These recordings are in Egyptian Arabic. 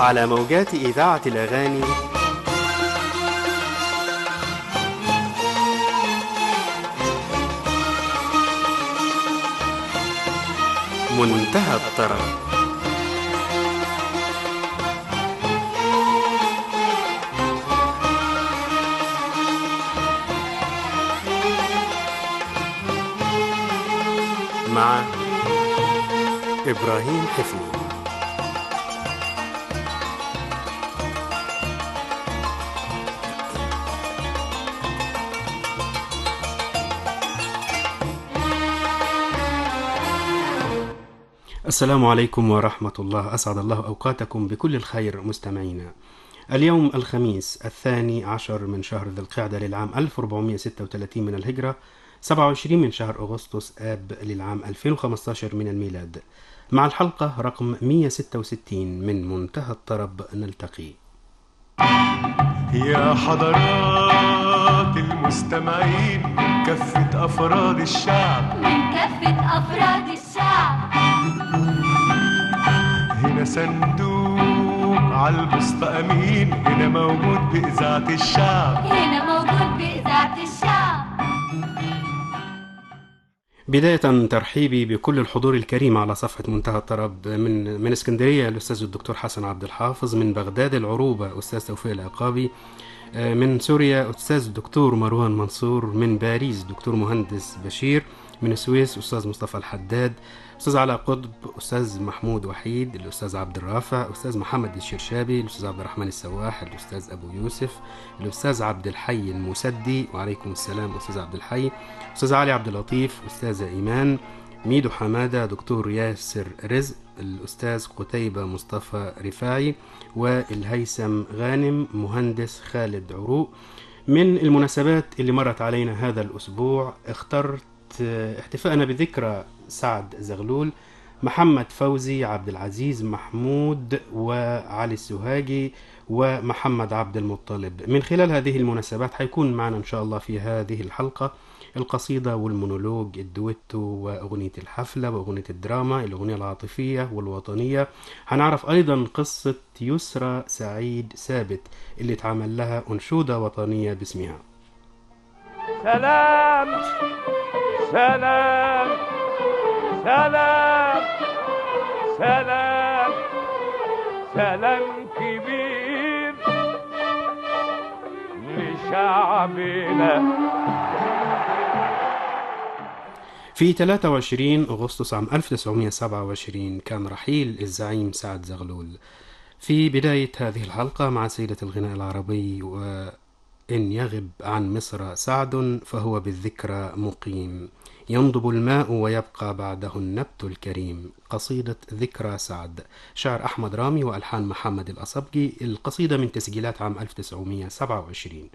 على موجات إذاعة الأغاني منتهى الطرب مع إبراهيم حفني السلام عليكم ورحمة الله أسعد الله أوقاتكم بكل الخير مستمعينا اليوم الخميس الثاني عشر من شهر ذي القعدة للعام 1436 من الهجرة 27 من شهر أغسطس آب للعام 2015 من الميلاد مع الحلقة رقم 166 من منتهى الطرب نلتقي يا حضرات المستمعين كافة أفراد الشعب من كافة أفراد الشعب هنا صندوق على البسط أمين هنا موجود بإذاعة الشعب هنا موجود بإذاعة الشعب بداية ترحيبي بكل الحضور الكريم على صفحة منتهى الطرب من من اسكندرية الأستاذ الدكتور حسن عبد الحافظ من بغداد العروبة أستاذ توفيق العقابي آه، من سوريا أستاذ الدكتور مروان منصور من باريس دكتور مهندس بشير من السويس أستاذ مصطفى الحداد أستاذ علاء قطب أستاذ محمود وحيد الأستاذ عبد الرافع أستاذ محمد الشرشابي الأستاذ عبد الرحمن السواح الأستاذ أبو يوسف الأستاذ عبد الحي المسدي وعليكم السلام أستاذ عبد الحي أستاذ علي عبد اللطيف أستاذة إيمان ميدو حمادة دكتور ياسر رزق الأستاذ قتيبة مصطفى رفاعي والهيثم غانم مهندس خالد عروق من المناسبات اللي مرت علينا هذا الأسبوع اخترت آه، احتفاءنا بذكرى سعد زغلول محمد فوزي عبد العزيز محمود وعلي السوهاجي ومحمد عبد المطلب من خلال هذه المناسبات حيكون معنا إن شاء الله في هذه الحلقة القصيدة والمونولوج الدويتو وأغنية الحفلة وأغنية الدراما الأغنية العاطفية والوطنية هنعرف أيضا قصة يسرى سعيد ثابت اللي اتعمل لها أنشودة وطنية باسمها سلام سلام سلام سلام سلام كبير لشعبنا في 23 أغسطس عام 1927 كان رحيل الزعيم سعد زغلول في بداية هذه الحلقة مع سيدة الغناء العربي وإن يغب عن مصر سعد فهو بالذكرى مقيم ينضب الماء ويبقى بعده النبت الكريم قصيدة ذكرى سعد شعر أحمد رامي وألحان محمد الأصبجي القصيدة من تسجيلات عام 1927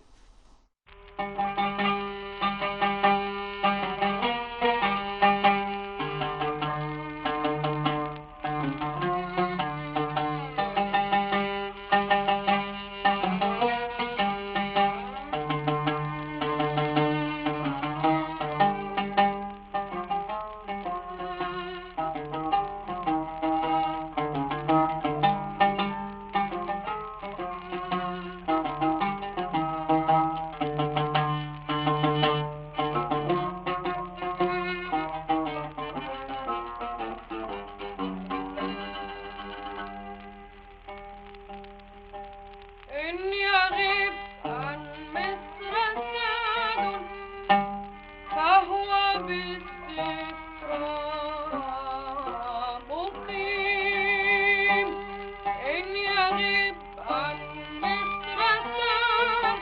إن يغيب عن مصر سعد فهو بالذكرى مقيم إن يغيب عن مصر سعد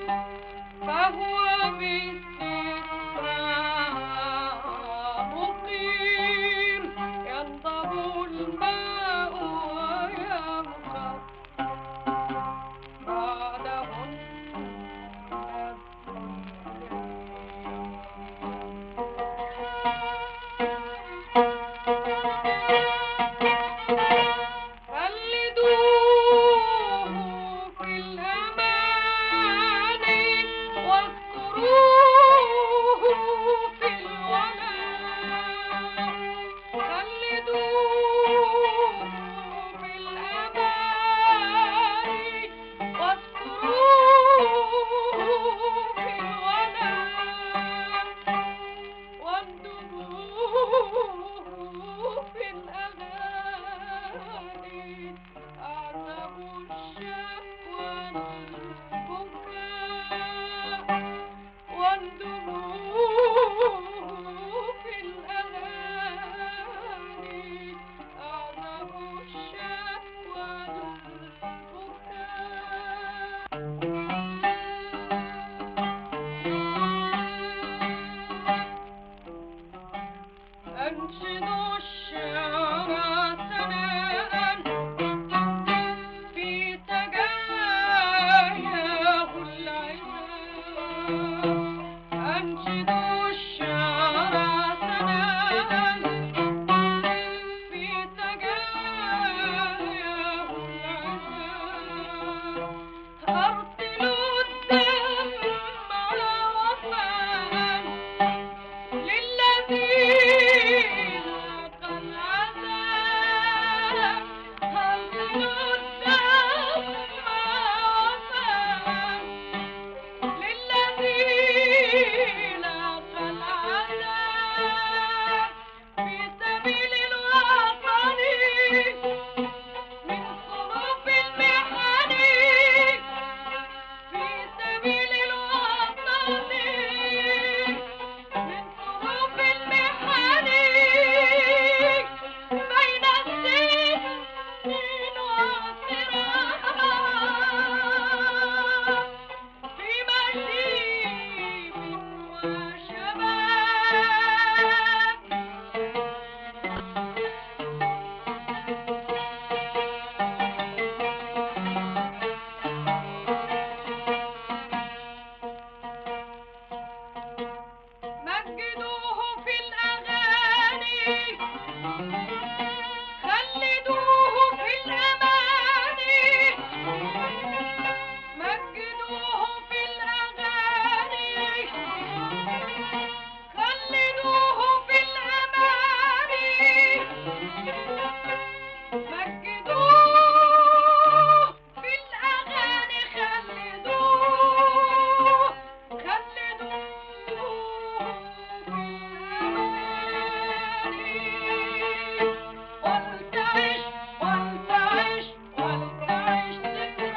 فهو بالذكرى مقيم ينضب الماء ويبقى بعدهن خلدوه في الأمان واذكروه في الولاء خلدوه في الأمان مجدوه في الأغاني خلدوه خلدوه في الأغاني قلت عيش قلت عيش قلت عيش ذكرى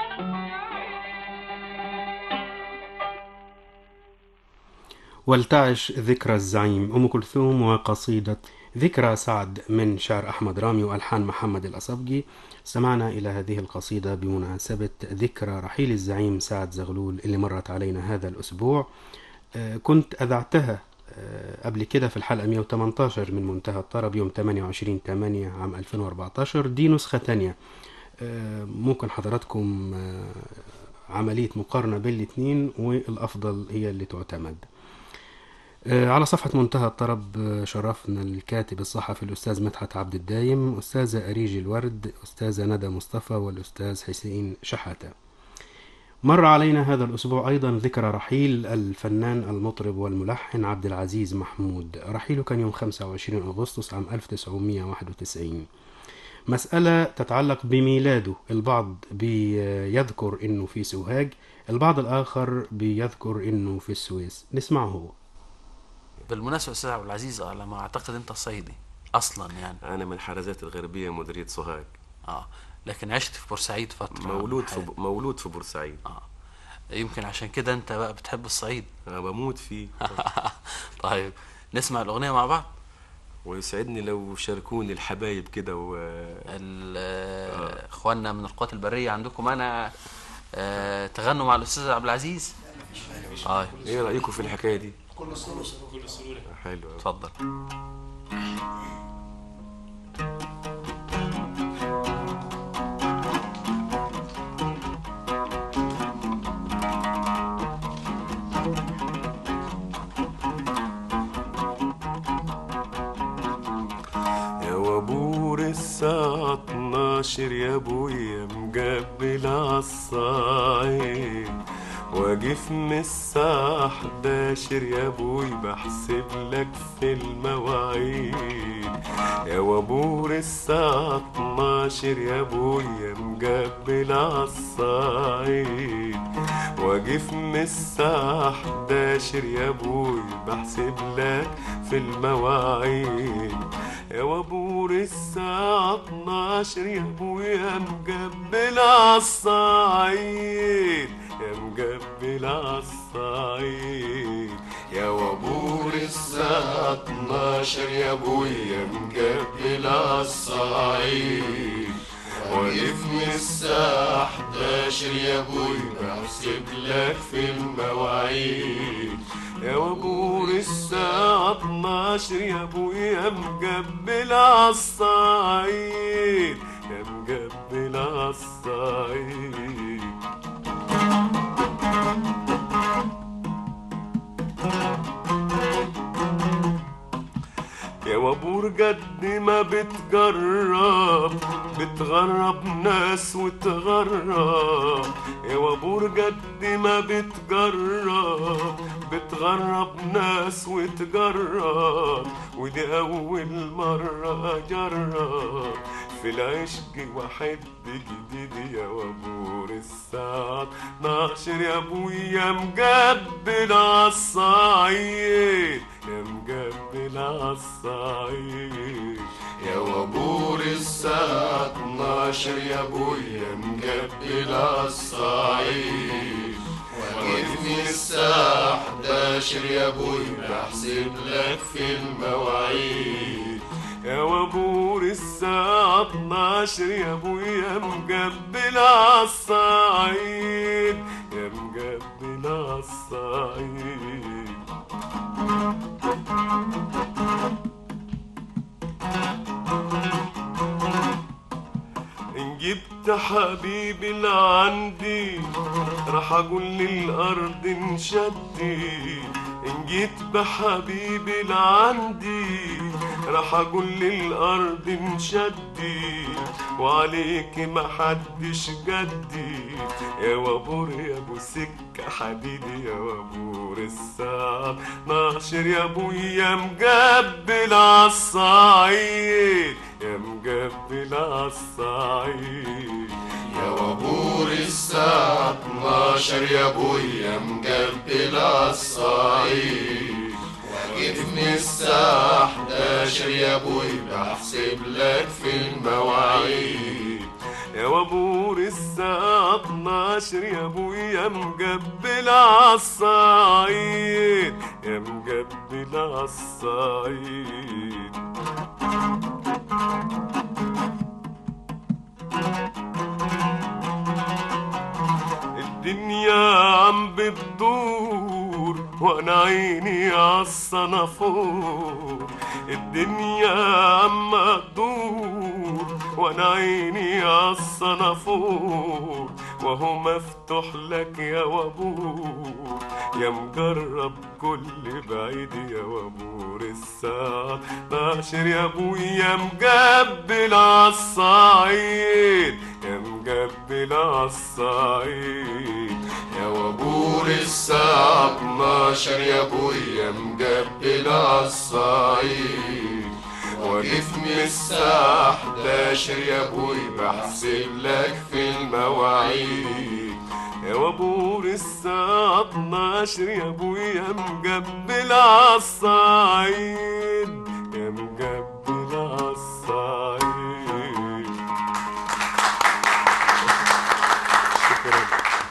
ولتعش ذكرى الزعيم أم كلثوم وقصيدة ذكرى سعد من شعر أحمد رامي وألحان محمد الأصبجي استمعنا إلى هذه القصيدة بمناسبة ذكرى رحيل الزعيم سعد زغلول اللي مرت علينا هذا الأسبوع آه، كنت أذعتها آه، قبل كده في الحلقة 118 من منتهى الطرب يوم 28 8 عام 2014 دي نسخة تانية آه، ممكن حضراتكم آه، عملية مقارنة بين الاتنين والأفضل هي اللي تعتمد آه، على صفحة منتهى الطرب آه، شرفنا الكاتب الصحفي الأستاذ مدحت عبد الدايم أستاذة أريج الورد أستاذة ندى مصطفى والأستاذ حسين شحاتة مر علينا هذا الأسبوع أيضا ذكرى رحيل الفنان المطرب والملحن عبد العزيز محمود رحيله كان يوم 25 أغسطس عام 1991 مسألة تتعلق بميلاده البعض بيذكر إنه في سوهاج البعض الآخر بيذكر إنه في السويس نسمعه هو بالمناسبة أستاذ عبد العزيز على ما أعتقد أنت صعيدي أصلا يعني أنا من الحرزات الغربية مديرية سوهاج آه لكن عشت في بورسعيد فترة مولود من في حياتي. مولود في بورسعيد آه يمكن عشان كده أنت بقى بتحب الصعيد أنا بموت فيه طيب نسمع الأغنية مع بعض ويسعدني لو شاركوني الحبايب كده و ال- آه، إخواننا من القوات البرية عندكم أنا آه تغنوا مع الأستاذ عبد العزيز آه إيه رأيكم في الحكاية دي؟ كل سرور حلو أوي. اتفضل يا وابور الساعة 12 يا ابويا مقبل عالصعيد واقف من الساعة 11 يا ابوي بحسب لك في المواعيد يا وابور الساعة 12 يا ابويا مقبل عالصعيد واقف من الساعة 11 يا ابوي بحسب لك في المواعيد يا وابور الساعة 12 يا ابويا مقبل عالصعيد يا مقبل عالصعيد يا وابور الساعة 12 يا ابويا مقبل عالصعيد واقف من الساعة 11 يا ابوي بحسب لك في المواعيد يا وابور الساعة 12 يا ابويا مقبل عالصعيد يا مقبل عالصعيد يا وابور قد ما بتجرب بتغرب ناس وتغرب يا وابور قد ما بتجرب بتغرب ناس وتجرب ودي أول مرة أجرب في العشق واحد جديد يا وابور الساعة 12 يا ابويا مقبل عالصعيد يا مقبل عالصعيد يا وابور الساعة 12 يا ابويا مقبل عالصعيد وقفني الساعة 11 يا ابوي بحسب لك في المواعيد يا وابور الساعة 12 يا ابويا مقبل عالصعيد يا مقبل عالصعيد إن جبت حبيبي اللي عندي راح اقول للارض انشدي ان جيت بحبيبي اللي عندي راح اقول للارض انشدي وعليك ما حدش جدي يا وابور يا ابو سكه حديدي يا وابور الساعه 12 يا ابويا مقبل عالصعيد يا مقبل عالصعيد يا وابور الساعة 12 يا ابويا مقبل عالصعيد واقف من الساعة 11 يا ابوي بحسب لك في المواعيد يا وابور الساعة 12 يا ابويا مقبل عالصعيد يا مقبل عالصعيد الدنيا عم بتدور وانا عيني عالصنافور الدنيا عم تدور وانا عيني عالصنافور وهو مفتوح لك يا وابور يا مجرب كل بعيد يا وابور الساعة 12 يا ابويا مقبل عالصعيد يا مقبل عالصعيد يا وابور الساعة 12 يا ابويا مقبل عالصعيد واقف من الساعة 11 يا ابوي بحسب لك في المواعيد يا وابور الساعة 12 يا ابويا مقبل عالصعيد يا مقبل عالصعيد شكرا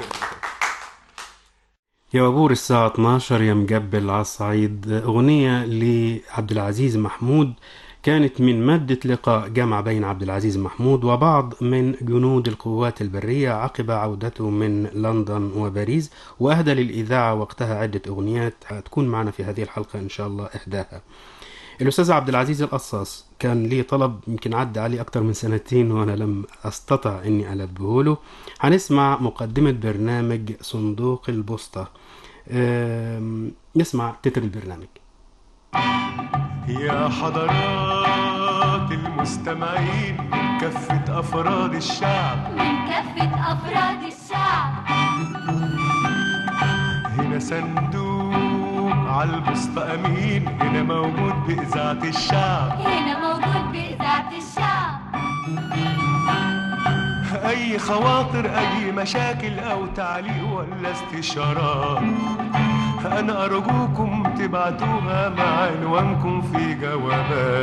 يا وابور الساعة 12 يا مقبل على الصعيد أغنية لعبد العزيز محمود كانت من مادة لقاء جمع بين عبد العزيز محمود وبعض من جنود القوات البرية عقب عودته من لندن وباريس وأهدى للإذاعة وقتها عدة أغنيات هتكون معنا في هذه الحلقة إن شاء الله إحداها الأستاذ عبد العزيز القصاص كان لي طلب يمكن عدى عليه أكتر من سنتين وأنا لم أستطع إني ألبيه له هنسمع مقدمة برنامج صندوق البوسطة أم، نسمع تتر البرنامج يا حضرات المستمعين من كافة أفراد الشعب من كافة أفراد الشعب هنا صندوق عالبسط أمين هنا موجود بإذاعة الشعب هنا موجود بإذاعة الشعب أي خواطر أي مشاكل أو تعليق ولا استشارات أنا أرجوكم تبعتوها مع عنوانكم في جوابات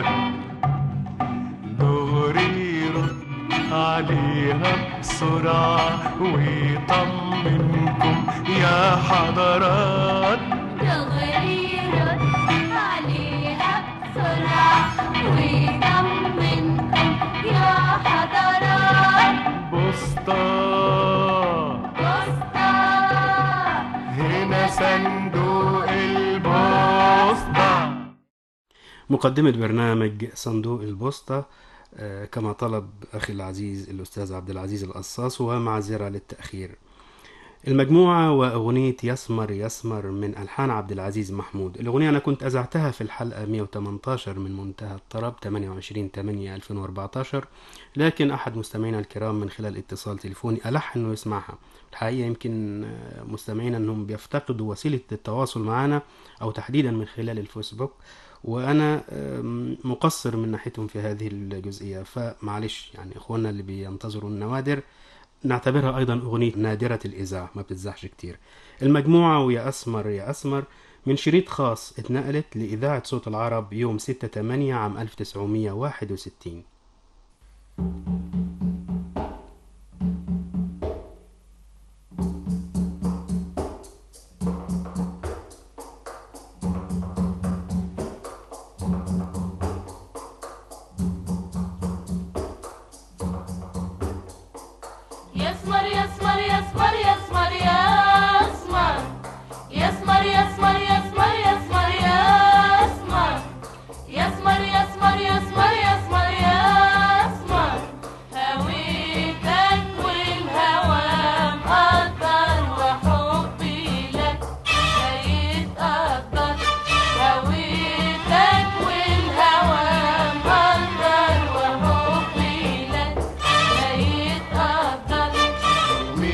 دغري رد عليها بسرعة ويطمنكم يا حضرات دغري رد عليها بسرعة ويطمنكم يا حضرات بوسطة بوسطة هنا صندوق البوسطة مقدمة برنامج صندوق البوسطة آه، كما طلب أخي العزيز الأستاذ عبد العزيز القصاص ومعذرة للتأخير المجموعة وأغنية يسمر يسمر من ألحان عبد العزيز محمود الأغنية أنا كنت أذعتها في الحلقة 118 من منتهى الطرب 28 8 2014 لكن أحد مستمعينا الكرام من خلال اتصال تليفوني ألح أنه يسمعها الحقيقة يمكن آه، مستمعينا أنهم بيفتقدوا وسيلة التواصل معنا أو تحديدا من خلال الفيسبوك وانا آم، مقصر من ناحيتهم في هذه الجزئيه فمعلش يعني اخواننا اللي بينتظروا النوادر نعتبرها ايضا اغنيه نادره الاذاعه ما بتتذاعش كتير المجموعه ويا اسمر يا اسمر من شريط خاص اتنقلت لاذاعه صوت العرب يوم 6 8 عام 1961 يسمر يسمر يسمر يسمر يسمر يسمر يسمر يسمر يسمر يسمر يسمر يسمر يسمر يسمر يسمر هويتك والهوى مقدر وحبي لك هيتقدر هويتك والهوى مقدر وحبي لك هيتقدر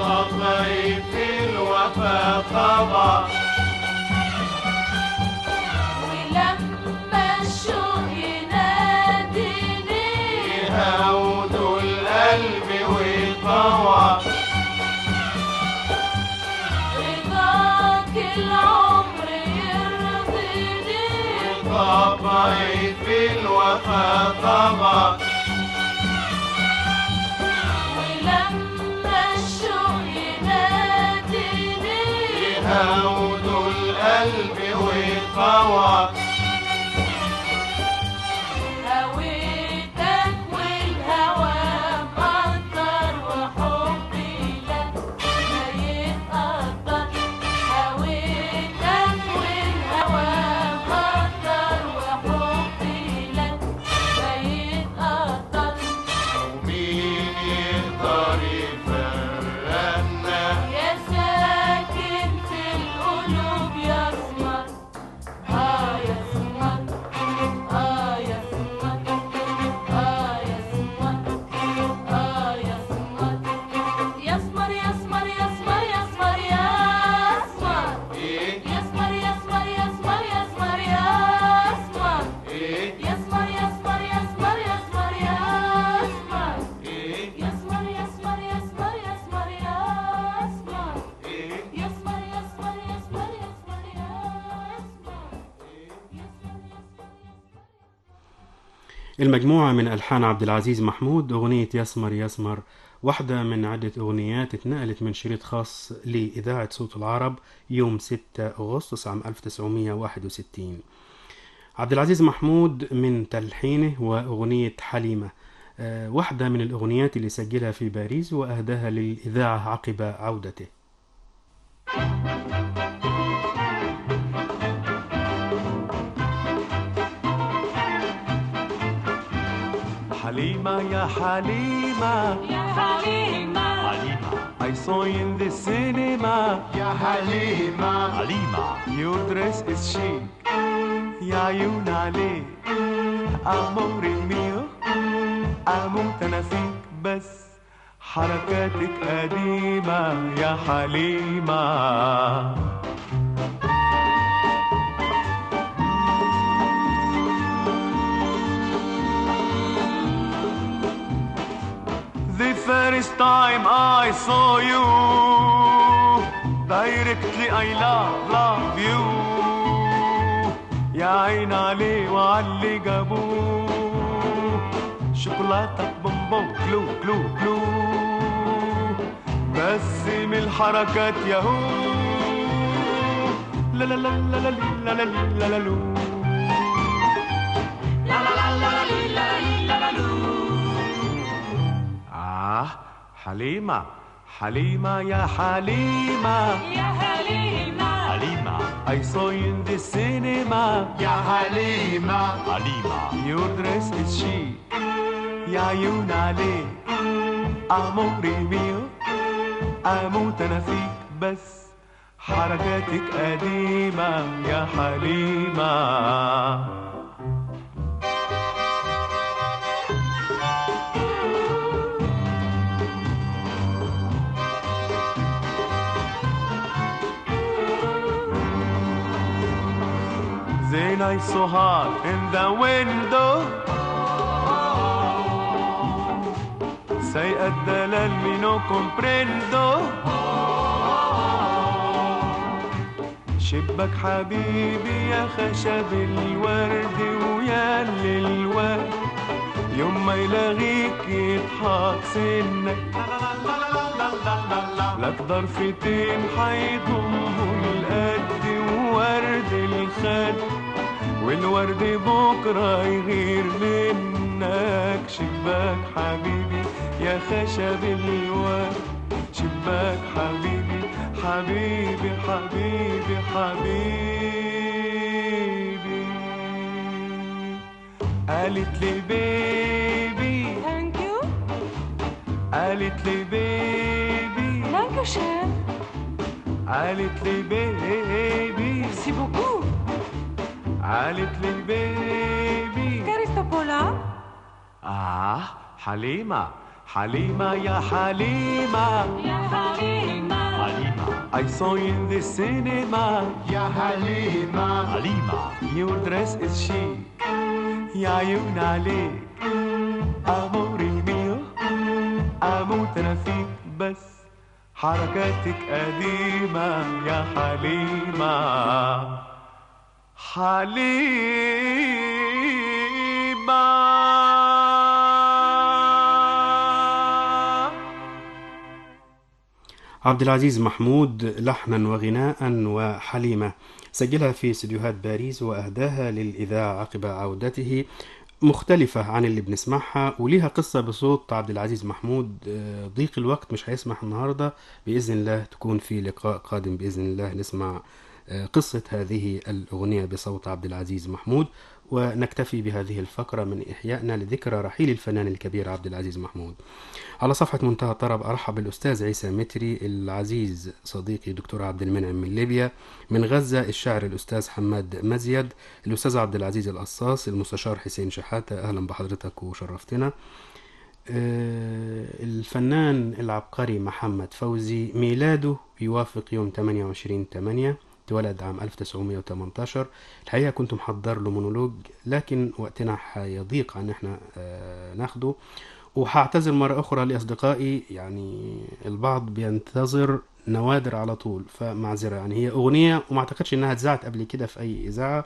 طبعي في الوفا طبع ولما الشوق يناديني يهود القلب ويطوع رضاك العمر يرضيني طبعي في الوفا طبع ولما الشوق يناديني يهود القلب ويطوع هويتك والهوى مقدر وحبي لك ما يتقدر هويتك والهوى مقدر وحبي لك ما يتقدر ومين يقدر يفرقنا يا ساكن في القلوب يا اسمر اه يا اسمر اه يا اسمر اه يا اسمر اه يا اسمر يا اسمر يا اسمر يا اسمر يا اسمر يا اسمر ايه يا اسمر يا اسمر يا اسمر يا اسمر يا اسمر ايه يا اسمر يا اسمر يا اسمر يا اسمر يا اسمر ايه يسمر يسمر يسمر يسمر يسمر ايه يسمر يسمر يسمر يسمر يسمر المجموعة من ألحان عبد العزيز محمود أغنية يسمر يسمر واحدة من عدة أغنيات اتنقلت من شريط خاص لإذاعة صوت العرب يوم 6 أغسطس عام 1961 عبد العزيز محمود من تلحينه وأغنية حليمة آه، واحدة من الأغنيات اللي سجلها في باريس وأهداها للإذاعة عقب عودته Halima, ya Halima, يا حليمة I saw you in the cinema. يا حليمة Your dress is chic, يا عيون عليك أمور ميو أموت أنا فيك بس حركاتك قديمة يا حليمة The first time I saw you Directly I love, love you يا عين عليه وعلي جابوه شوكولاتة بونبون كلو كلو كلو بس من الحركات ياهو لا لا لا لا لا لا لا لا لا لو آه حليمة حليمة يا حليمة يا حليمة حليمة I saw you in the cinema يا حليمة Your dress is chic يا عيون عليك أموري ميو أموت أنا فيك بس حركاتك قديمة يا حليمة Then I saw her in the window Sei الدلال mi no comprendo شبك حبيبي يا خشب الورد ويا اللي الورد يوم ما يلاغيك يضحك سنك لك ضرفتين حيضموا القد وورد الخد والورد بكرة يغير منك شباك حبيبي يا خشب الورد شباك حبيبي حبيبي حبيبي حبيبي قالت لي بيبي ثانك يو قالت لي بيبي دانكو شين قالت لي بيبي ميرسي بوكو قالت لي بيبي كاريستوبولا آه حليمة Halima, ya Halima. Ya Halima. I saw you in the cinema. Ya Halima. Halima. Your dress is chic. يا عيون عليك أموري ميو أموت أنا فيك بس حركاتك قديمة يا حليمة حليمة عبد العزيز محمود لحنا وغناء وحليمة سجلها في استديوهات باريس وأهداها للإذاعة عقب عودته مختلفة عن اللي بنسمعها وليها قصة بصوت عبد العزيز محمود آه، ضيق الوقت مش هيسمح النهاردة بإذن الله تكون في لقاء قادم بإذن الله نسمع آه، قصة هذه الأغنية بصوت عبد العزيز محمود ونكتفي بهذه الفقرة من إحيائنا لذكرى رحيل الفنان الكبير عبد العزيز محمود على صفحة منتهى الطرب أرحب بالأستاذ عيسى متري العزيز صديقي دكتور عبد المنعم من ليبيا من غزة الشاعر الأستاذ حماد مزيد الأستاذ عبد العزيز القصاص المستشار حسين شحاتة أهلا بحضرتك وشرفتنا آه، الفنان العبقري محمد فوزي ميلاده يوافق يوم 28 8 اتولد عام 1918 الحقيقة كنت محضر له مونولوج لكن وقتنا هيضيق عن احنا آه، ناخده وهعتذر مرة أخرى لأصدقائي يعني البعض بينتظر نوادر على طول فمعذرة يعني هي أغنية وما أعتقدش إنها اتذاعت قبل كده في أي إذاعة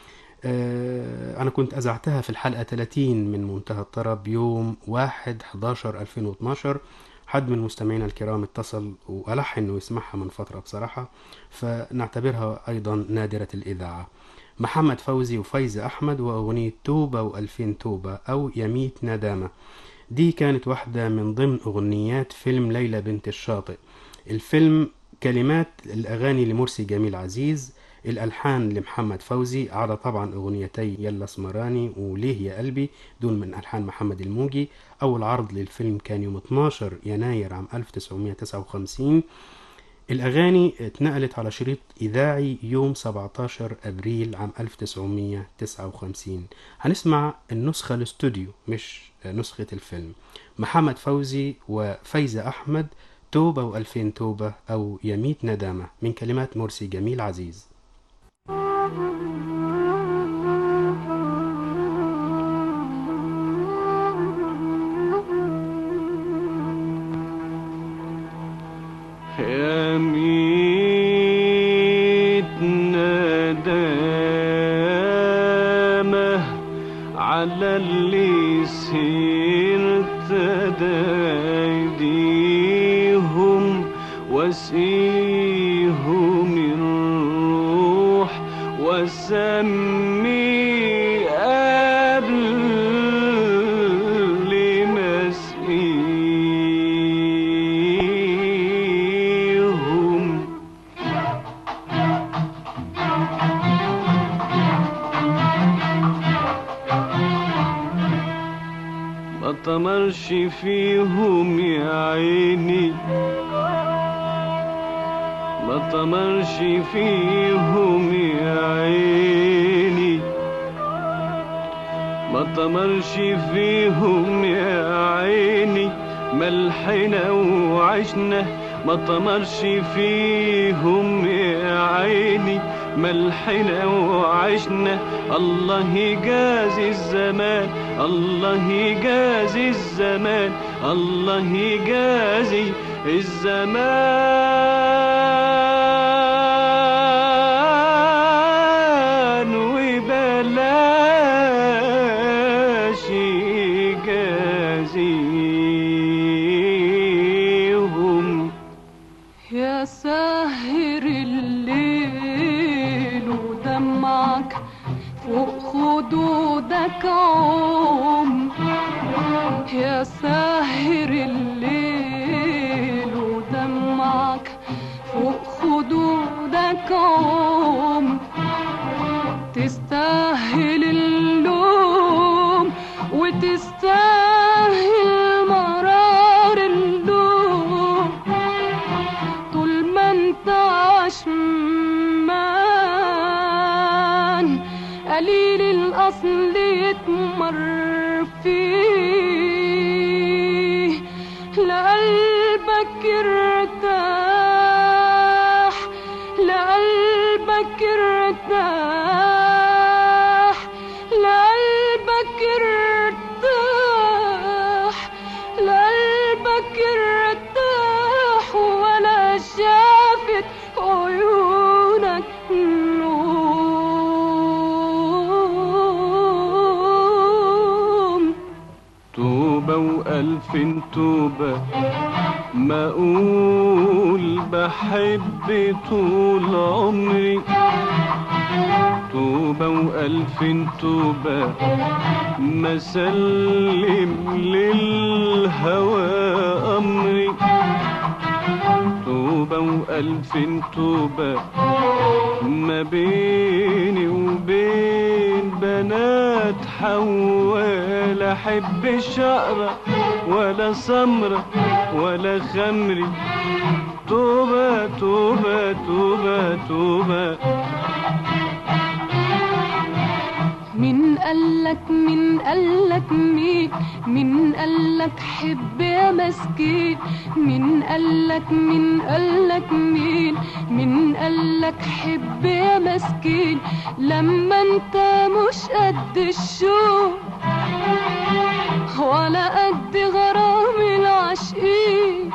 آه، أنا كنت أذعتها في الحلقة 30 من منتهى الطرب يوم 1 11 2012 حد من مستمعينا الكرام اتصل وألح إنه يسمعها من فترة بصراحة فنعتبرها أيضا نادرة الإذاعة محمد فوزي وفايزة أحمد وأغنية توبة وألفين توبة أو يميت ندامة دي كانت واحدة من ضمن أغنيات فيلم ليلى بنت الشاطئ الفيلم كلمات الأغاني لمرسي جميل عزيز الألحان لمحمد فوزي على طبعا أغنيتي يلا اسمراني وليه يا قلبي دول من ألحان محمد الموجي أول عرض للفيلم كان يوم 12 يناير عام 1959 الأغاني اتنقلت على شريط إذاعي يوم 17 أبريل عام 1959 هنسمع النسخة الاستوديو مش نسخة الفيلم محمد فوزي وفايزة أحمد توبة وألفين توبة أو يميت ندامة من كلمات مرسي جميل عزيز يا ميت ندامة على اللي سيرت ايديهم واسقيهم الروح واسمي قبل ما اسقيهم ما طمرش فيهم يا عيني ما طمرش فيهم يا عيني ما طمرش فيهم يا عيني ملحنا وعشنا ما طمرش فيهم يا عيني ملحنا وعشنا الله يجازي الزمان الله يجازي الزمان الله يجازي الزمان وبلاش يجازيهم يا ساهر الليل ودمعك فوق خدودك عم يا ساهر الليل ودمعك فوق خدودك عم تستاهل اللوم وتستاهل مرار اللوم طول ما انت عشمان قليل الاصل يتمر فيه ما اقول بحب طول عمري توبة وألف توبة ما سلم للهوى أمري توبة وألف توبة ما بيني وبين بنات حوال أحب شقرة ولا سمرة ولا خمري توبة توبة توبة توبة مين قالك مين قالك مين مين قالك حب يا مسكين مين قالك مين قالك مين مين قالك حب يا مسكين لما انت مش قد الشوق ولا قد غرام العاشقين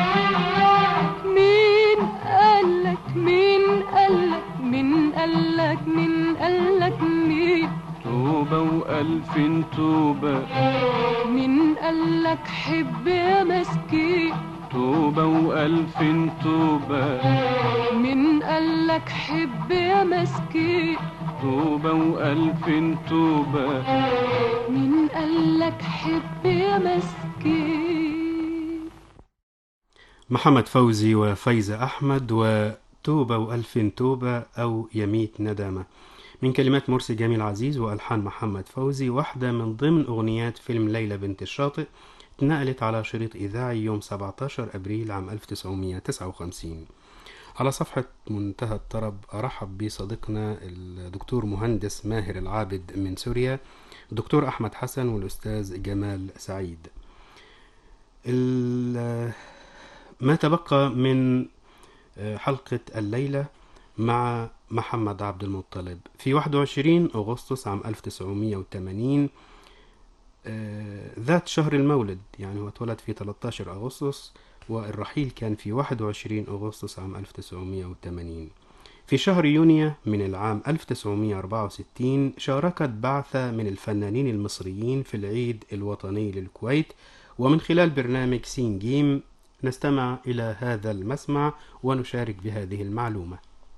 مين قالك مين قالك مين قالك مين قالك مين توبة وألف توبة مين قالك حب يا مسكين توبة وألف توبة مين قالك حب يا مسكين توبة وألف توبة مين قالك حب يا مسكين محمد فوزي وفايزة أحمد وتوبة وألف توبة أو يميت ندامة من كلمات مرسي جميل عزيز وألحان محمد فوزي واحدة من ضمن أغنيات فيلم ليلى بنت الشاطئ اتنقلت على شريط إذاعي يوم 17 أبريل عام 1959 على صفحة منتهى الطرب أرحب بصديقنا الدكتور مهندس ماهر العابد من سوريا الدكتور أحمد حسن والأستاذ جمال سعيد ال- ما تبقى من حلقة الليلة مع محمد عبد المطلب في 21 أغسطس عام 1980 آه، ذات شهر المولد يعني هو اتولد في 13 أغسطس والرحيل كان في 21 أغسطس عام 1980 في شهر يونيو من العام 1964 شاركت بعثة من الفنانين المصريين في العيد الوطني للكويت ومن خلال برنامج سين جيم نستمع إلى هذا المسمع ونشارك بهذه المعلومة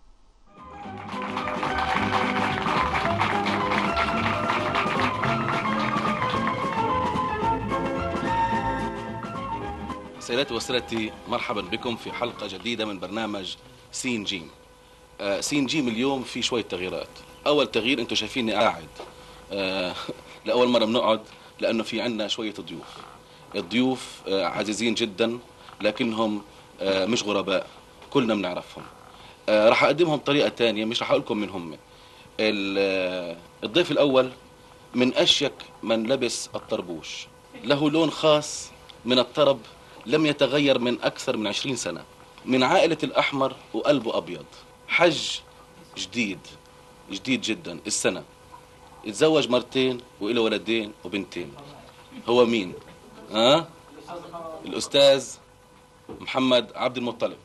سيداتي وسادتي مرحبا بكم في حلقة جديدة من برنامج سين جيم آه، سين جيم اليوم في شوية تغييرات أول تغيير أنتم شايفيني قاعد آه، لأول مرة بنقعد لأنه في عنا شوية ضيوف الضيوف آه، عزيزين جدا لكنهم آه، مش غرباء كلنا بنعرفهم آه، راح أقدمهم بطريقة تانية مش راح أقول لكم من هم ال- آه، الضيف الأول من أشيك من لبس الطربوش له لون خاص من الطرب لم يتغير من أكثر من عشرين سنة من عائلة الأحمر وقلبه أبيض حج جديد جديد جدا السنة اتزوج مرتين وإله ولدين وبنتين هو مين؟ ها؟ الأستاذ محمد عبد المطلب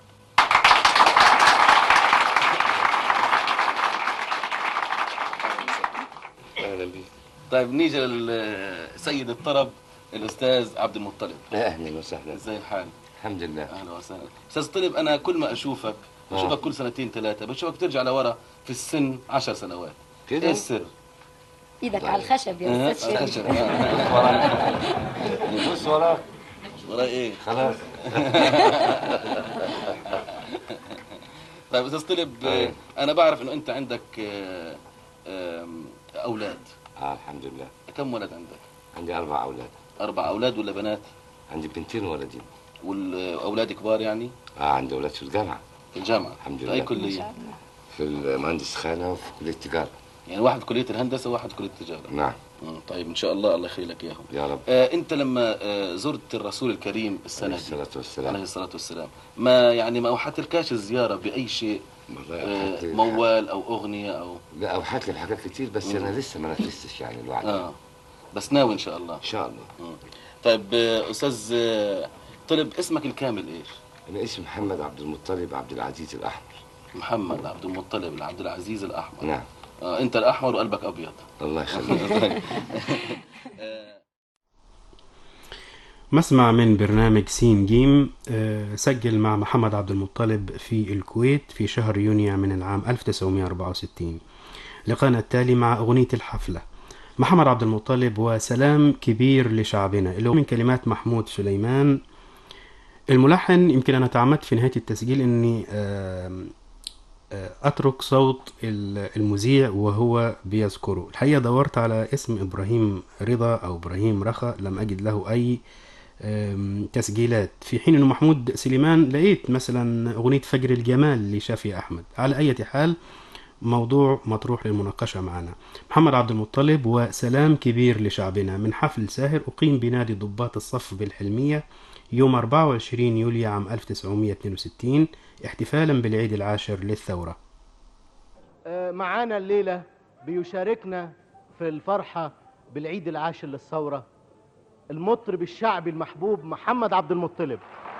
اهلا بيك طيب نيجي لسيد الطرب الأستاذ عبد المطلب اهلا وسهلا ازاي الحال؟ الحمد لله اهلا وسهلا استاذ طلب انا كل ما اشوفك بشوفك كل سنتين ثلاثه بشوفك ترجع لورا في السن عشر سنوات كده؟ ايه السر؟ ايدك على الخشب يا ها؟ استاذ شريف خشب. آه. بص وراك وراي ايه؟ خلاص طيب استاذ طلب آه، انا بعرف انه انت عندك آه، آم، اولاد اه الحمد لله كم ولد عندك؟ عندي اربع اولاد اربع اولاد ولا بنات؟ عندي بنتين وولدين والاولاد كبار يعني؟ اه عندي اولاد في الجامعه في الجامعه الحمد في لله. اي كليه؟ في المهندس خانه وفي كليه التجاره يعني واحد كليه الهندسه وواحد كليه التجاره نعم مم، طيب ان شاء الله الله يخلي لك اياهم يا رب آه، انت لما آه، زرت الرسول الكريم السنه عليه دي الصلاه عليه والسلام الصلاه والسلام ما يعني ما اوحتلكاش الزياره باي شيء والله آه، أوحت لي- موال او اغنيه او لا اوحت لي بحاجات كتير بس انا لسه ما نفذتش يعني الوعد اه بس ناوي ان شاء الله ان شاء الله طيب آه، استاذ آه، طلب اسمك الكامل ايش انا اسمي محمد عبد المطلب عبد العزيز الاحمر محمد عبد المطلب عبد العزيز الاحمر نعم آه انت الاحمر وقلبك ابيض الله يخليك مسمع من برنامج سين جيم آه، سجل مع محمد عبد المطلب في الكويت في شهر يونيو من العام 1964 لقانا التالي مع أغنية الحفلة محمد عبد المطلب وسلام كبير لشعبنا اللي هو من كلمات محمود سليمان الملحن يمكن أنا تعمدت في نهاية التسجيل أني آم، آه، أترك صوت ال- المذيع وهو بيذكره الحقيقة دورت على اسم إبراهيم رضا أو إبراهيم رخا لم أجد له أي آم، تسجيلات في حين أنه محمود سليمان لقيت مثلا أغنية فجر الجمال لشافي أحمد على أي حال موضوع مطروح للمناقشة معنا محمد عبد المطلب وسلام كبير لشعبنا من حفل ساهر أقيم بنادي ضباط الصف بالحلمية يوم 24 يوليو عام 1962 احتفالا بالعيد العاشر للثورة آه، معانا الليلة بيشاركنا في الفرحة بالعيد العاشر للثورة المطرب الشعبي المحبوب محمد عبد المطلب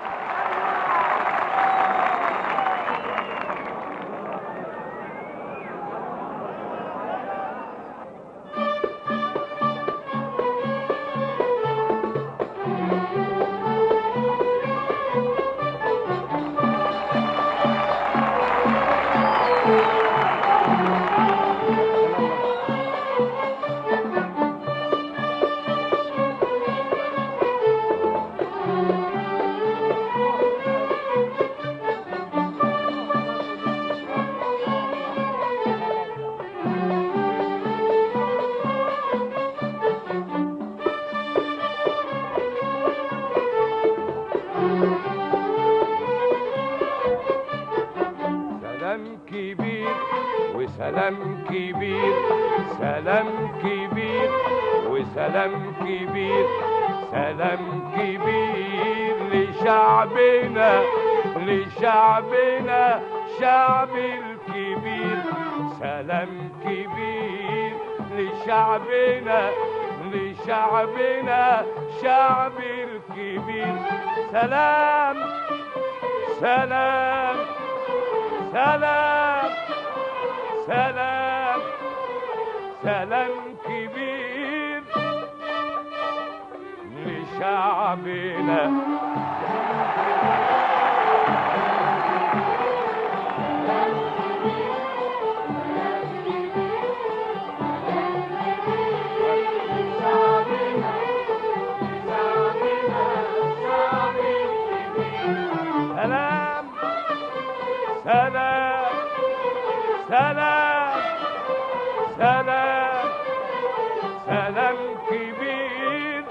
سلام كبير وسلام كبير سلام كبير وسلام كبير سلام كبير لشعبنا لشعبنا شعب الكبير سلام كبير لشعبنا لشعبنا شعب الكبير سلام سلام سلام سلام سلام كبير لشعبنا سلام سلام سلام سلام سلام كبير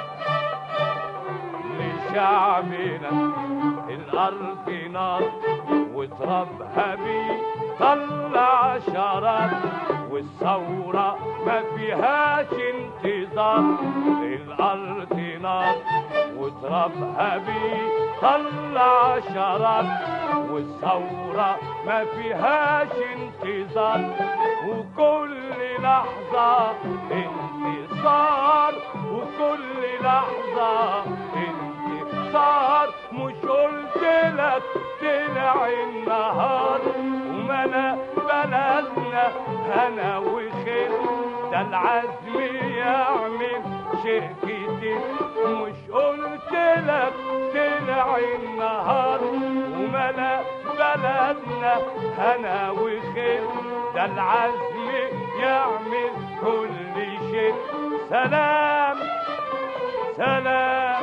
لشعبنا الأرض نار وترابها بيه طلع شراب والثورة ما فيهاش انتظار الأرض نار وترابها بيه طلع شراب والثورة ما فيهاش انتظار وكل لحظة انتصار وكل لحظة انتصار مش قلت لك طلع النهار وملا بلدنا هنا وخير ده العزم يعمل شيء كتير مش قلت لك طلع النهار وملا بلدنا هنا وخير ده العزم يعمل كل شيء سلام سلام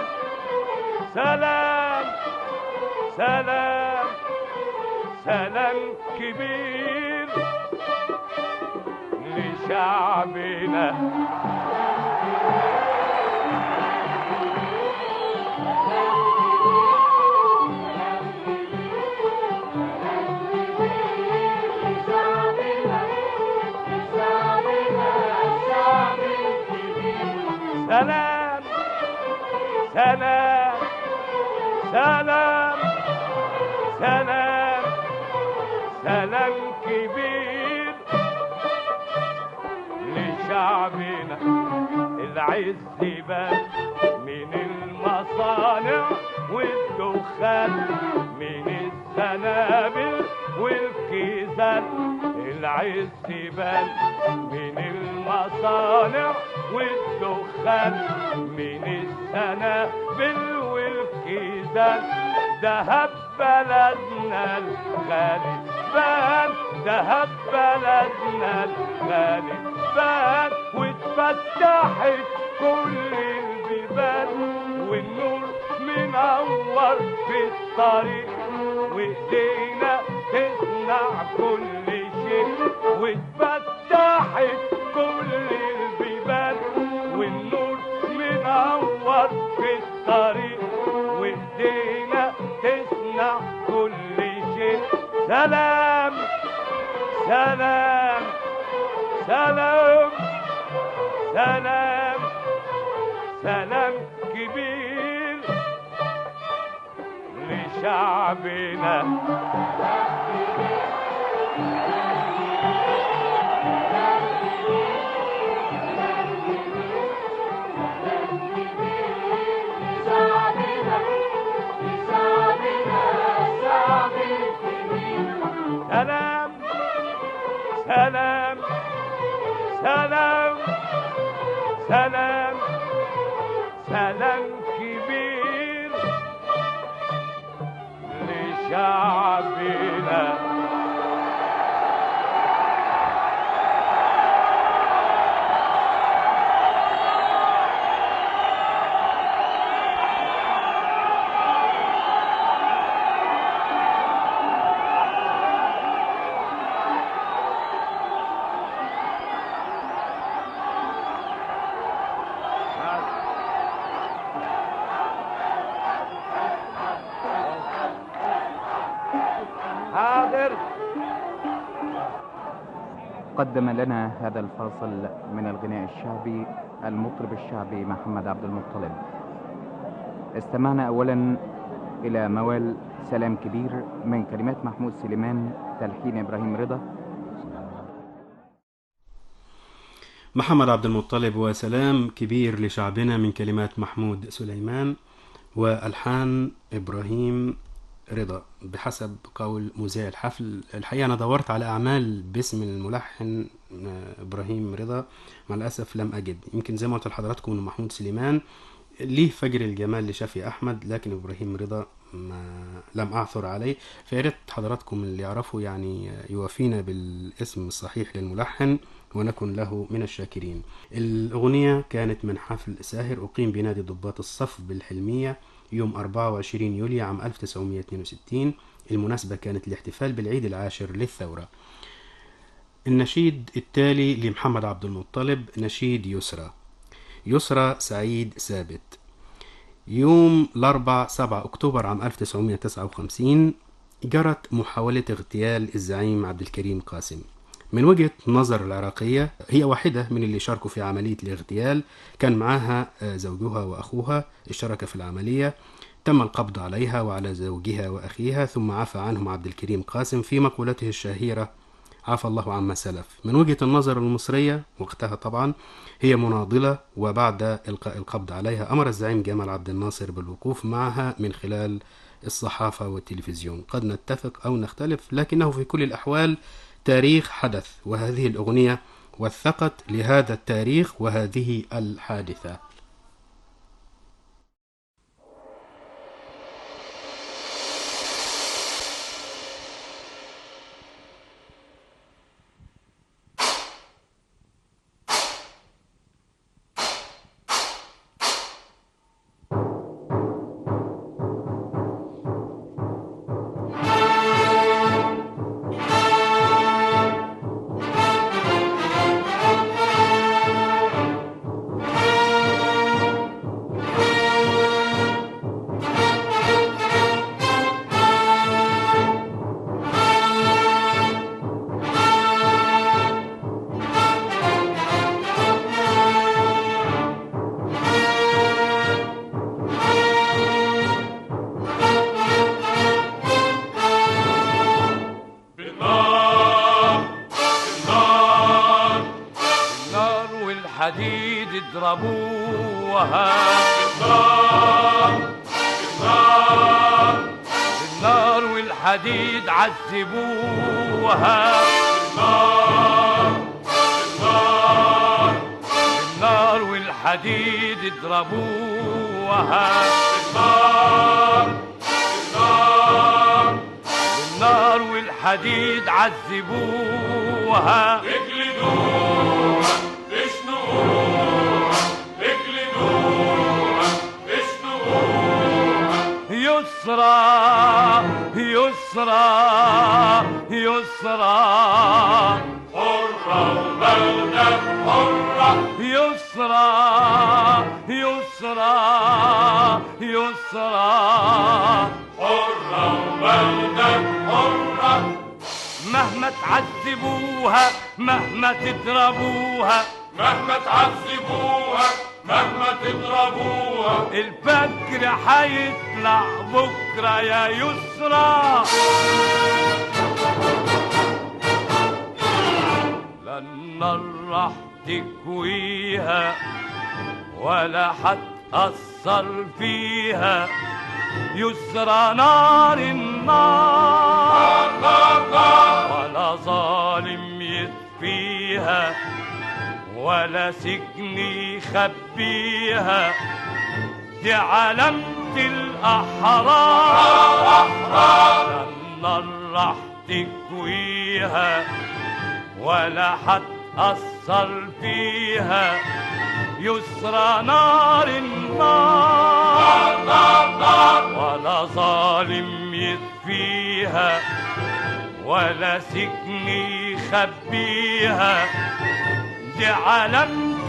سلام سلام سلام كبير لشعبنا سلام سلام سلام سلام سلام كبير لشعبنا العز بان من المصانع والدخان من الزنابل والكيزان العز بان من المصانع والدخان من السنابل والكيزان دهب بلدنا الغالي بان دهب بلدنا الغالي بان واتفتحت كل البيبان والنور منور في الطريق وايدينا تصنع كل شيء واتفتحت كل البيبان والنور منور في الطريق وايدينا تصنع كل شيء سلام سلام سلام سلام سلام كبير لشعبنا سلام سلام سلام سلام سلام كبير لشعبنا حاضر قدم لنا هذا الفاصل من الغناء الشعبي المطرب الشعبي محمد عبد المطلب استمعنا اولا الى موال سلام كبير من كلمات محمود سليمان تلحين ابراهيم رضا محمد عبد المطلب وسلام كبير لشعبنا من كلمات محمود سليمان والحان ابراهيم رضا بحسب قول مذيع الحفل الحقيقه انا دورت على اعمال باسم الملحن آه، ابراهيم رضا مع الاسف لم اجد يمكن زي ما قلت لحضراتكم ان محمود سليمان ليه فجر الجمال لشافي احمد لكن ابراهيم رضا ما لم اعثر عليه فيا ريت حضراتكم اللي يعرفوا يعني يوافينا بالاسم الصحيح للملحن ونكن له من الشاكرين الأغنية كانت من حفل ساهر أقيم بنادي ضباط الصف بالحلمية يوم 24 يوليو عام 1962 المناسبة كانت الاحتفال بالعيد العاشر للثورة النشيد التالي لمحمد عبد المطلب نشيد يسرى يسرى سعيد ثابت يوم الأربع 7 أكتوبر عام 1959 جرت محاولة اغتيال الزعيم عبد الكريم قاسم من وجهة نظر العراقية هي واحدة من اللي شاركوا في عملية الاغتيال كان معاها آه، زوجها وأخوها اشترك في العملية تم القبض عليها وعلى زوجها وأخيها ثم عفى عنهم عبد الكريم قاسم في مقولته الشهيرة عفى الله عما سلف من وجهة النظر المصرية وقتها طبعا هي مناضلة وبعد إلقاء القبض عليها أمر الزعيم جمال عبد الناصر بالوقوف معها من خلال الصحافة والتلفزيون قد نتفق أو نختلف لكنه في كل الأحوال تاريخ حدث وهذه الأغنية وثقت لهذا التاريخ وهذه الحادثة النار والحديد اضربوها النار النار النار والحديد عذبوها النار النار النار والحديد اضربوها بالنار بالنار بالنار والحديد عذبوها اجلدوها اشنقوها اجلدوها اشنقوها يسرى يسرى يسرى حرة وبلدة حرة يسرى يسرى يسرى حرة وبلدة حرة مهما تعذبوها مهما تضربوها مهما تعذبوها مهما تضربوها الفجر حيطلع بكرة يا يسرى لا النار راح تكويها ولا هتأثر فيها يسرى نار النار ولا ظالم يطفيها ولا سجن يخبيها دي علامة الأحرار لا النار راح تكويها ولا هتأثر فيها يسرى نار النار ولا ظالم يطفيها ولا سجن يخبيها دي علامة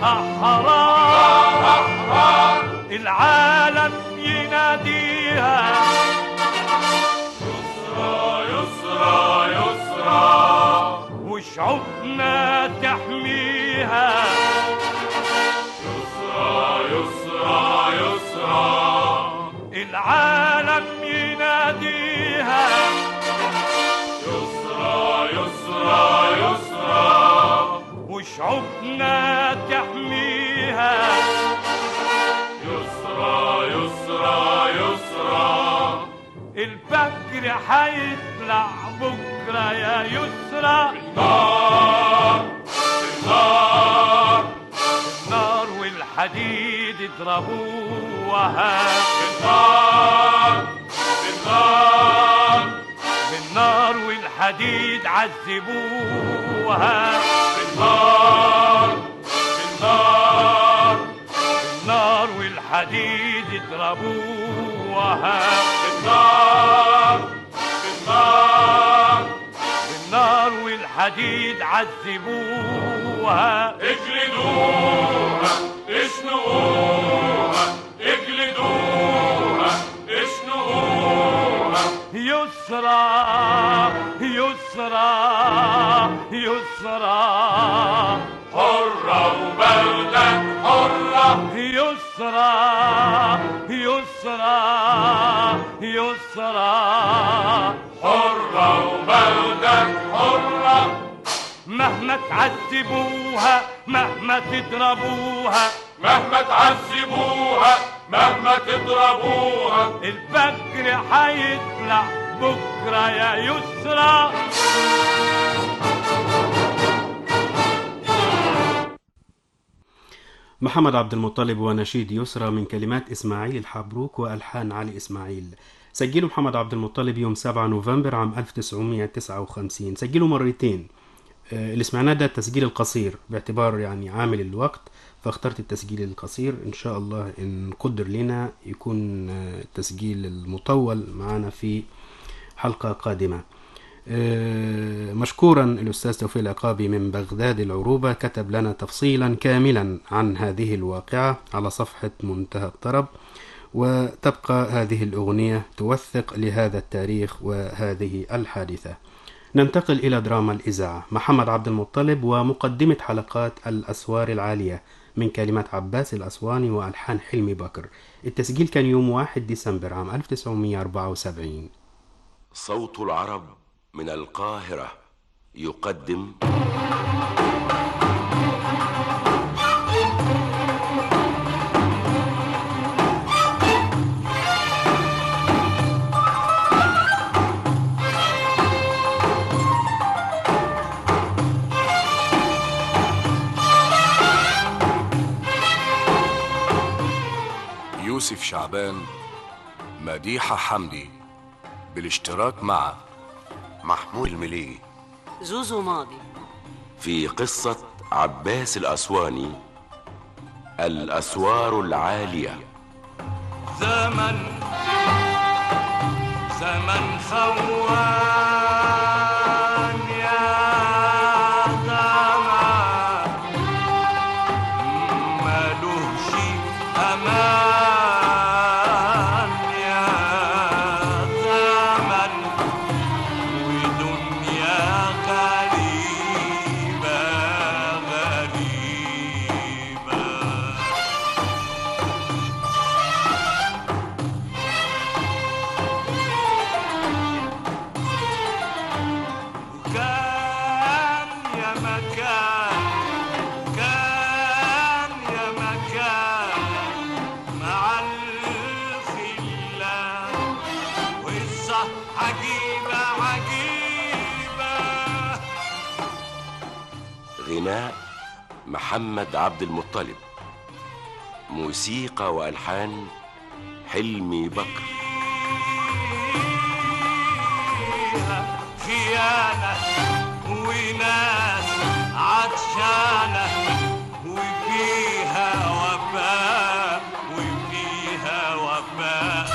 الأحرار العالم يناديها يسرى يسرى يسرى وشعوبنا تحميها يسرى يسرى يسرى العالم يناديها يسرى يسرى يسرى وشعوبنا تحميها يسرى يسرى يسرى الفجر حيطلع بكرة يا يسرى نار بالنار النار والحديد اضربوها بالنار بالنار بالنار والحديد عذبوها بالنار بالنار بالنار والحديد اضربوها بالنار بالنار بالنار والحديد عذبوها اجلدوها اشنقوها اجلدوها اشنقوها يسرى يسرى يسرى حرة وبلدة حرة يسرى يسرى يسرى حرة وبلدة حرة مهما تعذبوها مهما تضربوها مهما تعذبوها مهما تضربوها الفجر حيطلع بكرة يا يسرى محمد عبد المطلب ونشيد يسرى من كلمات إسماعيل الحبروك وألحان علي إسماعيل سجله محمد عبد المطلب يوم 7 نوفمبر عام 1959 سجله مرتين آه، اللي سمعناه ده التسجيل القصير باعتبار يعني عامل الوقت فاخترت التسجيل القصير إن شاء الله إن قدر لنا يكون آه، التسجيل المطول معنا في حلقة قادمة آه، مشكورا الأستاذ توفيق العقابي من بغداد العروبة كتب لنا تفصيلا كاملا عن هذه الواقعة على صفحة منتهى الطرب وتبقى هذه الأغنية توثق لهذا التاريخ وهذه الحادثة ننتقل إلى دراما الإذاعة محمد عبد المطلب ومقدمة حلقات الأسوار العالية من كلمات عباس الأسواني وألحان حلمي بكر التسجيل كان يوم 1 ديسمبر عام 1974 صوت العرب من القاهرة يقدم يوسف شعبان مديحة حمدي بالاشتراك مع محمود المليجي زوزو ماضي في قصة عباس الأسواني الأسوار العالية زمن زمن خوان يا زمان ملوش امان يا زمن ودنيا غريبة غريبة كان يا مكان كان يا مكان مع الخلان قصة عجيبة عجيبة غناء محمد عبد المطلب موسيقى وألحان حلمي بكر خيانة وناس عطشانة وفيها وفاء وفيها وفاء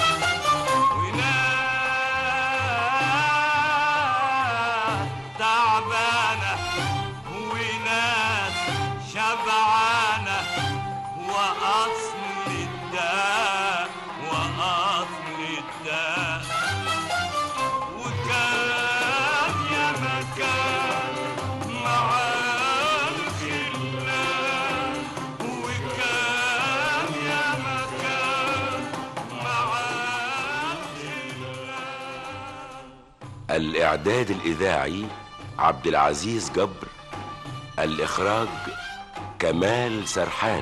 وناس تعبانة وناس شبعانة وأصل الداء وأصل الداء وكان يا مكان مع الخلان وكان يا مكان مع الإعداد الإذاعي عبد العزيز جبر الإخراج كمال سرحان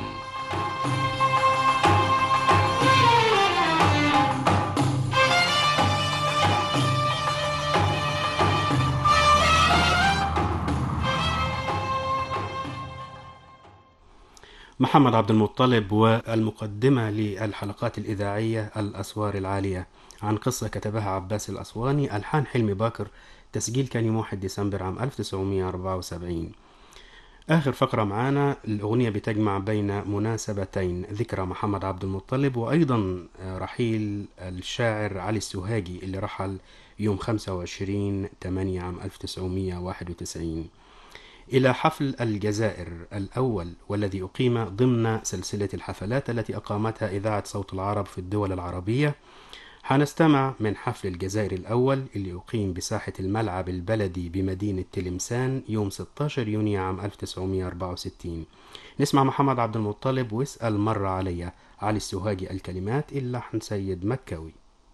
محمد عبد المطلب والمقدمة للحلقات الإذاعية الأسوار العالية عن قصة كتبها عباس الأسواني ألحان حلمي باكر تسجيل كان يوم 1 ديسمبر عام 1974 آخر فقرة معانا الأغنية بتجمع بين مناسبتين ذكرى محمد عبد المطلب وأيضا رحيل الشاعر علي السوهاجي اللي رحل يوم 25 8 عام 1991 إلى حفل الجزائر الأول والذي أقيم ضمن سلسلة الحفلات التي أقامتها إذاعة صوت العرب في الدول العربية حنستمع من حفل الجزائر الأول اللي أقيم بساحة الملعب البلدي بمدينة تلمسان يوم 16 يونيو عام 1964 نسمع محمد عبد المطلب واسأل مر عليا علي السوهاجي الكلمات اللحن سيد مكاوي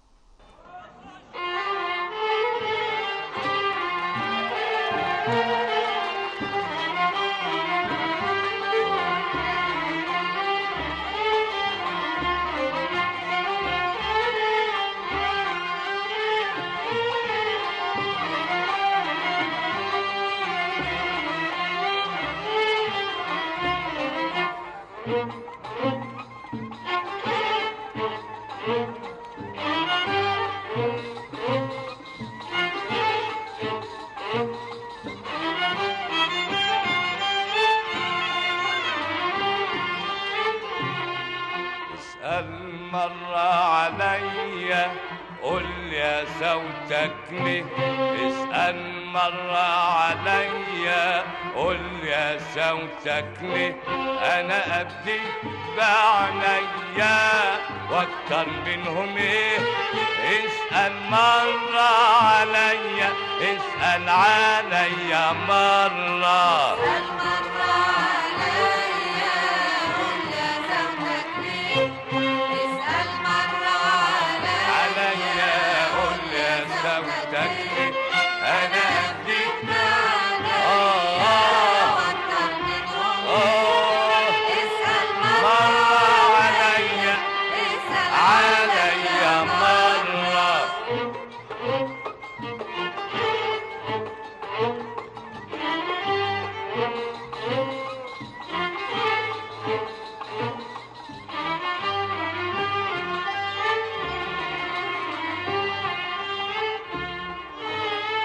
اسأل مرة عليا قول يا صوتك ليه اسأل مرة عليا قول يا صوتك ليه انا ابدي بعنيا واكتر منهم ايه اسأل مرة عليا اسأل عليا مرة عليا قول يا صوتك ليه انا ابدي آه آه آه مرة عليا عليا مرة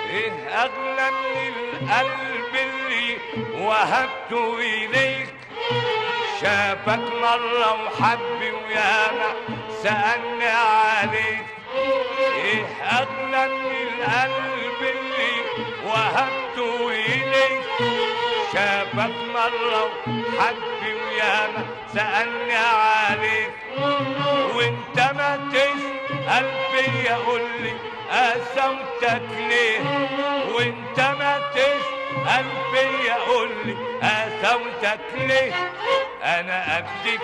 ايه اغلى من القلب اللي وهبته اليك شافك مرة وحب وياما سألني عليك ايه اغلى من القلب اللي وهبته اليك شافك مرة وحب وياما سألني عليك وانت ما تسأل فيا قولي قسوتك ليه وانت ما تسأل فيا قولي قسوتك ليه انا اديك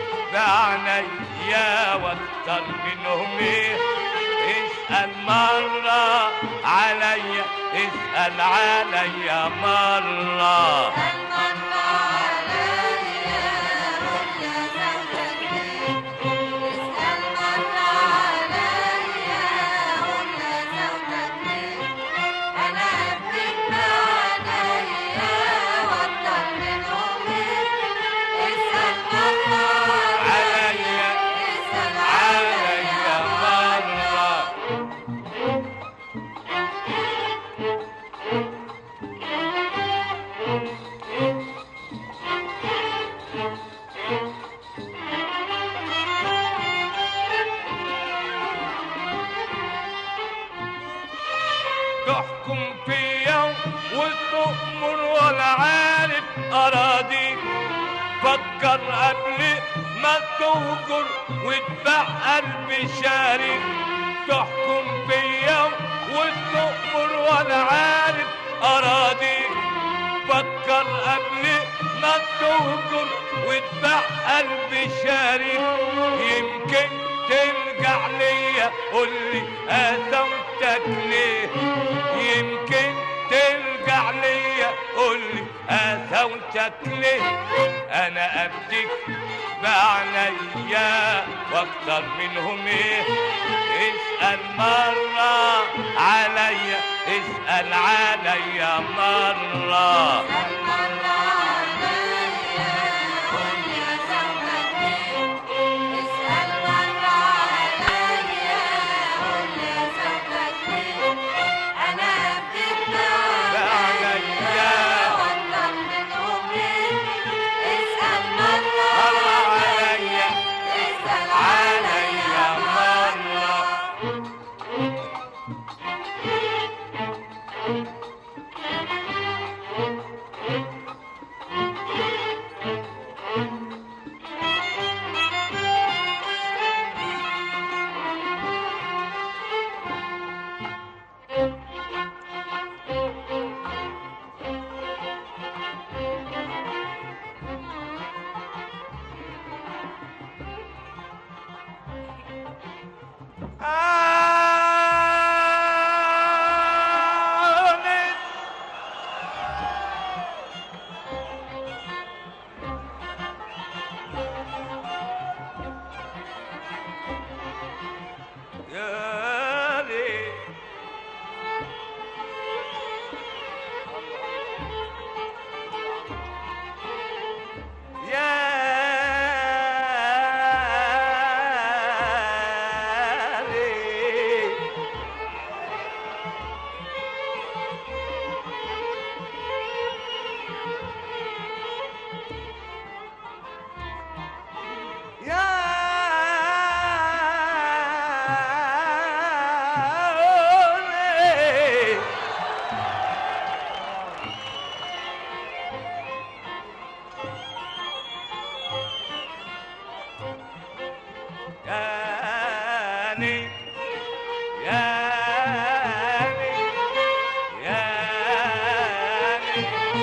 بعنيا واكتر منهم ايه اسأل مرة عليا اسأل عليا مرة عليا عليا مرة تحكم فيا وتؤمر ولا عارف اراضيك فكر قبل ما تهجر وتباع قلبي شارك تحكم فيا وتؤمر ولا عارف اراضيك فكر قبل ما تهجر وتباع قلبي شارك يمكن ترجع ليا قولي قسمتك ليه يمكن ترجع ليا قولي قسوتك ليه انا اديك بعنيا واكتر منهم ايه اسأل مرة عليا اسأل عليا مرة عليا مرة يا ليل يا ليل يا ليل ياني ياني ياني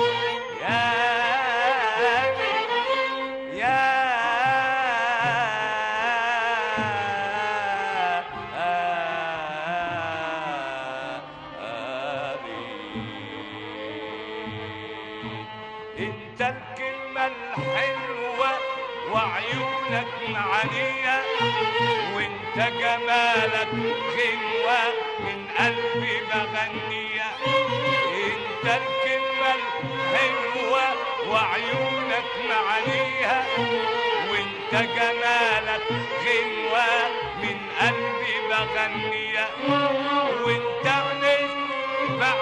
ياني انت الكلمة الحلوة وعيونك معانية وانت جمالك غنوة من قلبي بغنية انت الكلمة الحلوة وعيونك معانيها وانت جمالك غنوة من قلبي بغنية وانت عينيك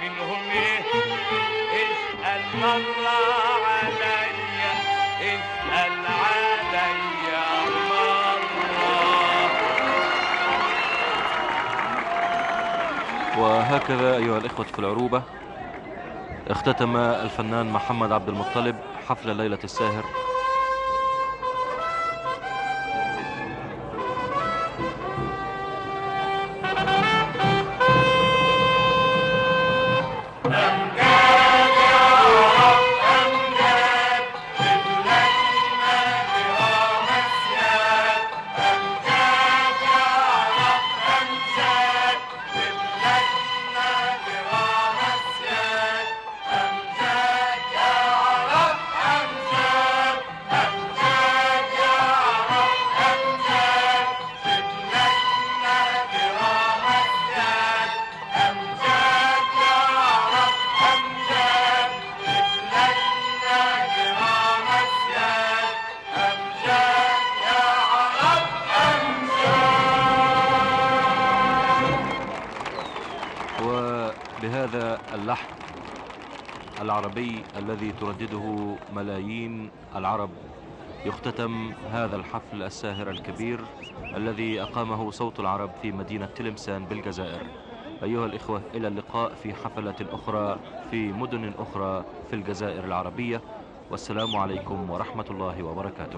منهم ايه اسأل مرة عليا اسأل عليا مرة وهكذا أيها الإخوة في العروبة اختتم الفنان محمد عبد المطلب حفل ليلة الساهر وبهذا اللحن العربي الذي تردده ملايين العرب يختتم هذا الحفل الساهر الكبير الذي أقامه صوت العرب في مدينة تلمسان بالجزائر أيها الإخوة إلى اللقاء في حفلة أخرى في مدن أخرى في الجزائر العربية والسلام عليكم ورحمة الله وبركاته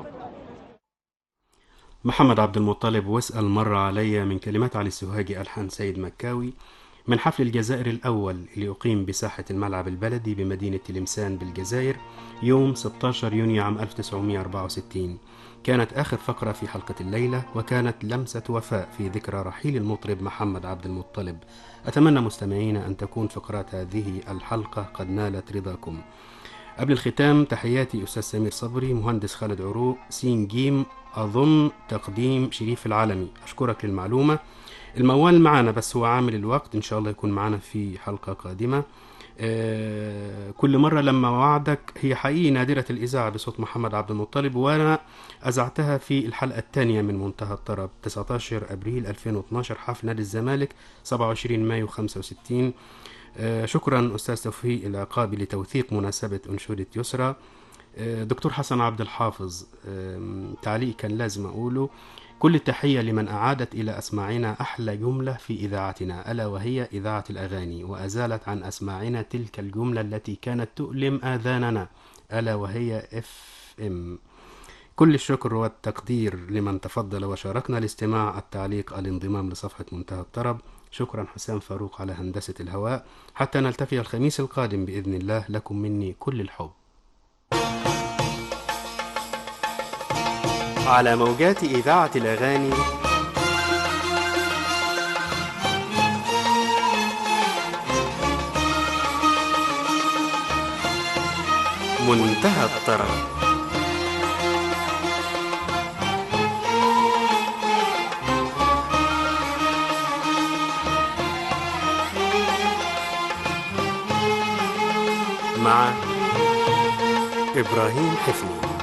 محمد عبد المطلب واسأل مر علي من كلمات علي السوهاجي ألحان سيد مكاوي من حفل الجزائر الأول اللي أقيم بساحة الملعب البلدي بمدينة تلمسان بالجزائر يوم 16 يونيو عام 1964 كانت آخر فقرة في حلقة الليلة وكانت لمسة وفاء في ذكرى رحيل المطرب محمد عبد المطلب أتمنى مستمعينا أن تكون فقرات هذه الحلقة قد نالت رضاكم قبل الختام تحياتي أستاذ سمير صبري مهندس خالد عروق سين جيم أظن تقديم شريف العالمي أشكرك للمعلومة الموال معنا بس هو عامل الوقت إن شاء الله يكون معنا في حلقة قادمة آه، كل مرة لما وعدك هي حقيقي نادرة الإذاعة بصوت محمد عبد المطلب وأنا أذعتها في الحلقة الثانية من منتهى الطرب 19 أبريل 2012 حفل نادي الزمالك 27 مايو 65 آه، شكرا أستاذ توفيق العقابي لتوثيق مناسبة أنشودة يسرى آه، دكتور حسن عبد الحافظ آم، تعليق كان لازم أقوله كل التحية لمن أعادت إلى أسماعنا أحلى جملة في إذاعتنا ألا وهي إذاعة الأغاني وأزالت عن أسماعنا تلك الجملة التي كانت تؤلم آذاننا ألا وهي اف ام كل الشكر والتقدير لمن تفضل وشاركنا الاستماع التعليق الانضمام لصفحة منتهى الطرب شكرا حسام فاروق على هندسة الهواء حتى نلتقي الخميس القادم بإذن الله لكم مني كل الحب على موجات إذاعة الأغاني منتهى الطرب مع إبراهيم حفني